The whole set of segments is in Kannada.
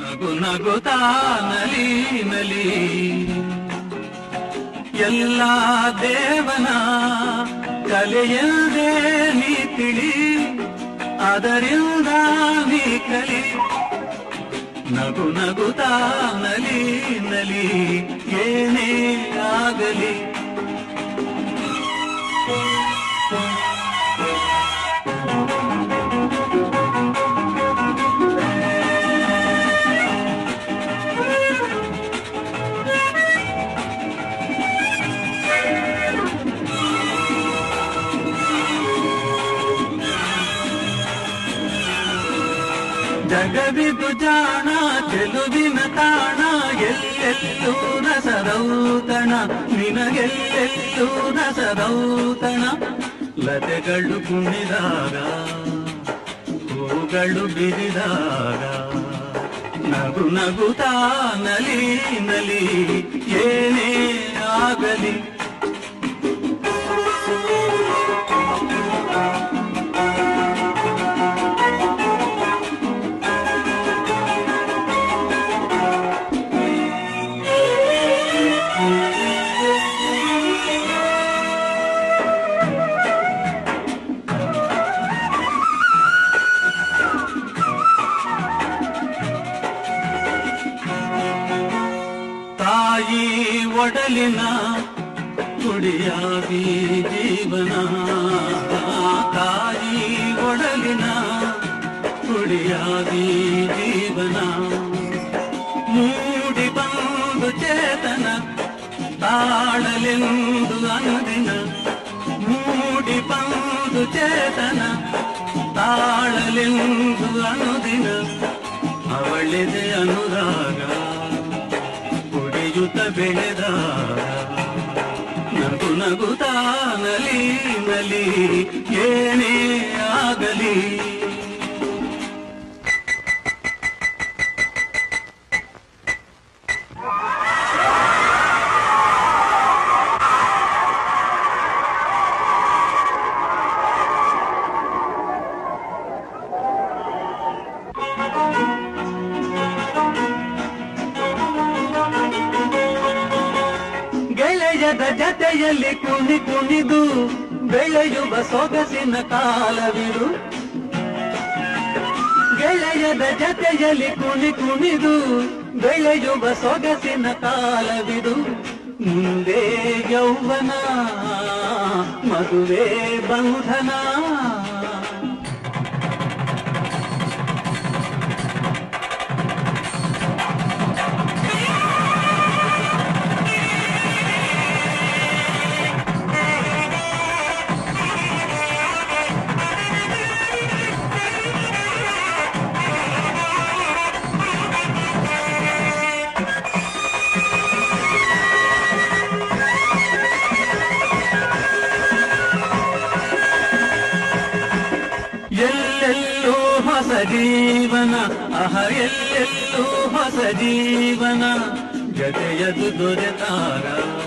ನಗು ನಗುತ್ತಾ ನಲಿ ನಲಿ ಎಲ್ಲ ದೇವನ ಕಲೆಯಲ್ಲದೆ ನೀ ತಿಳಿ ಅದರಿಂದ ನೀ ಕಲಿ ನಗು ನಗುತ್ತಾ ನಲಿ ನಲಿ ಏನೇ ಆಗಲಿ ಜಗವಿದು ಜಾಣ ಚೆಲುವಿನ ತಾಣ ಎಲ್ಲೆಲ್ಲೂ ರಸದೌತಣ ನಿನಗೆಲ್ಲೆಲ್ಲೂ ರಸದೌತಣ ಲತೆಗಳು ಕುಣಿದಾಗ ಹೂಗಳು ಬಿರಿದಾಗ ನಗು ನಗುತ್ತಾ ನಲಿ ನಲಿ ಏನೇ ಆಗಲಿ ತಾಯಿ ಒಡಲಿನ ಕುಡಿಯಾಗಿ ಜೀವನ ತಾಯಿ ಒಡಲಿನ ಕುಡಿಯಾಗಿ ಜೀವನ ಮೂಡಿ ಬಂದು ಚೇತನ ತಾಳಲೆಂದು ಅಂದಿನ ಮೂಡಿ ಬಂದು ಚೇತನ ತಾಳಲೆಂದು ಅನುದಿನ ಅವಳಿದೆ ಅನುರಾಗ ಕುಡಿಯುತ್ತ ಬೆಳೆದಾಗ ನಗು ನಗುತ್ತಾ ನಲಿ ನಲಿ ಏನೇ ಆಗಲಿ ಗೆಳೆಯದ ಜತೆಯಲ್ಲಿ ಕುಣಿ ಕುಣಿದು ಬೆಳೆಯುವ ಸೊಗಸಿನ ಕಾಲವಿದು ಗೆಳೆಯದ ಜತೆಯಲ್ಲಿ ಕುಣಿ ಕುಣಿದು ಬೆಳೆಯುವ ಸೊಗಸಿನ ಕಾಲವಿದು ಮುಂದೆ ಯೌವನ ಮದುವೆ ಬಂಧನ ಎಲ್ಲೆಲ್ಲೂ ಹೊಸ ಜೀವನ ಅಹ ಎಲ್ಲೆಲ್ಲೂ ಹೊಸ ಜೀವನ ಜತೆಯದು ದೊರೆತಾಗ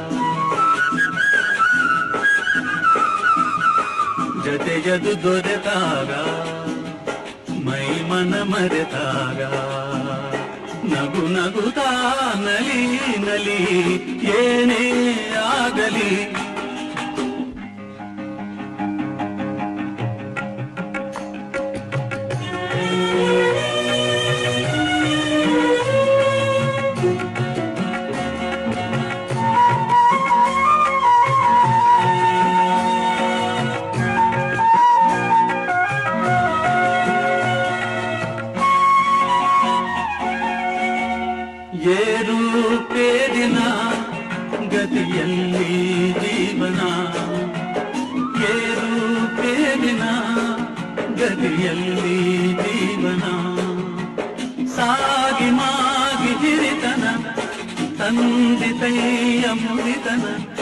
ಜತೆಯದು ದೊರೆತಾಗ ಮೈ ಮನ ಮರೆತಾಗ ನಗು ನಗುತ್ತಾ ನಲಿ ನಲಿ ಏನೇ ಆಗಲಿ ಏರು ಪೇರಿನ ಗತಿಯಲ್ಲಿ ಜೀವನ ಏರು ಪೇರಿನ ಗತಿಯಲ್ಲಿ ಜೀವನ ಸಾಗಿ ಮಾಗಿ ಹಿರಿತನ ತಂದಿತೈಯ ಮುರಿತನ